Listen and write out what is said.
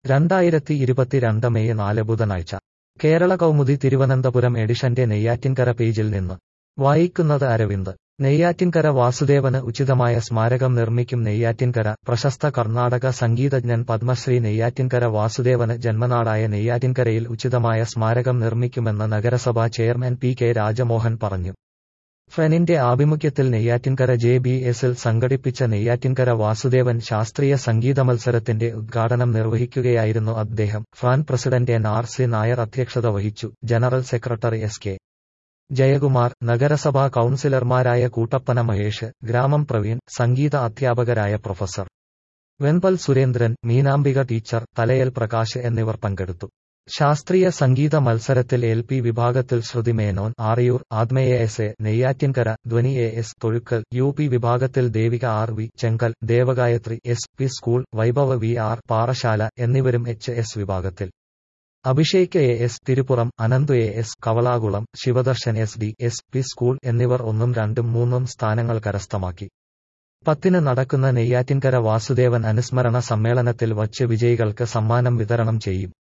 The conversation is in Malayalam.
രണ്ടായിരത്തി ഇരുപത്തിരണ്ട് മെയ് നാല് ബുധനാഴ്ച കേരള കൗമുദി തിരുവനന്തപുരം എഡിഷന്റെ നെയ്യാറ്റിൻകര പേജിൽ നിന്ന് വായിക്കുന്നത് അരവിന്ദ് നെയ്യാറ്റിൻകര വാസുദേവന് ഉചിതമായ സ്മാരകം നിർമ്മിക്കും നെയ്യാറ്റിൻകര പ്രശസ്ത കർണാടക സംഗീതജ്ഞൻ പത്മശ്രീ നെയ്യാറ്റിൻകര വാസുദേവന് ജന്മനാടായ നെയ്യാറ്റിൻകരയിൽ ഉചിതമായ സ്മാരകം നിർമ്മിക്കുമെന്ന് നഗരസഭാ ചെയർമാൻ പി കെ രാജമോഹൻ പറഞ്ഞു ഫ്രെനിന്റെ ആഭിമുഖ്യത്തിൽ നെയ്യാറ്റിൻകര ജെ ബി എസിൽ സംഘടിപ്പിച്ച നെയ്യാറ്റിൻകര വാസുദേവൻ ശാസ്ത്രീയ സംഗീത മത്സരത്തിന്റെ ഉദ്ഘാടനം നിർവഹിക്കുകയായിരുന്നു അദ്ദേഹം FRAN president N R C Nair അധ്യക്ഷത വഹിച്ചു general secretary S K Jayakumar നഗരസഭാ കൌൺസിലർമാരായ കൂട്ടപ്പന മഹേഷ് ഗ്രാമം പ്രവീൺ സംഗീത അധ്യാപകരായ പ്രൊഫസർ വെൺപൽ സുരേന്ദ്രൻ മീനാംബിക ടീച്ചർ തലയൽ പ്രകാശ് എന്നിവർ പങ്കെടുത്തു ശാസ്ത്രീയ സംഗീത മത്സരത്തിൽ എൽ പി വിഭാഗത്തിൽ Shruti Menon Ariyoor Athmeya S A Neyyattinkara Dhwani A S Thozhukkal U P വിഭാഗത്തിൽ Devika R V Chenkal Devagayathri S P school Vaibhava V R Parassala എന്നിവരും എച്ച് എസ് വിഭാഗത്തിൽ Abhishek A S Thiruppuram Ananthu A S Kavalakulam Sivadarshan S D S P school എന്നിവർ ഒന്നും രണ്ടും മൂന്നും സ്ഥാനങ്ങൾ കരസ്ഥമാക്കി പത്തിന് നടക്കുന്ന നെയ്യാറ്റിൻകര വാസുദേവൻ അനുസ്മരണ സമ്മേളനത്തിൽ വച്ച് വിജയികൾക്ക് സമ്മാനം വിതരണം ചെയ്യും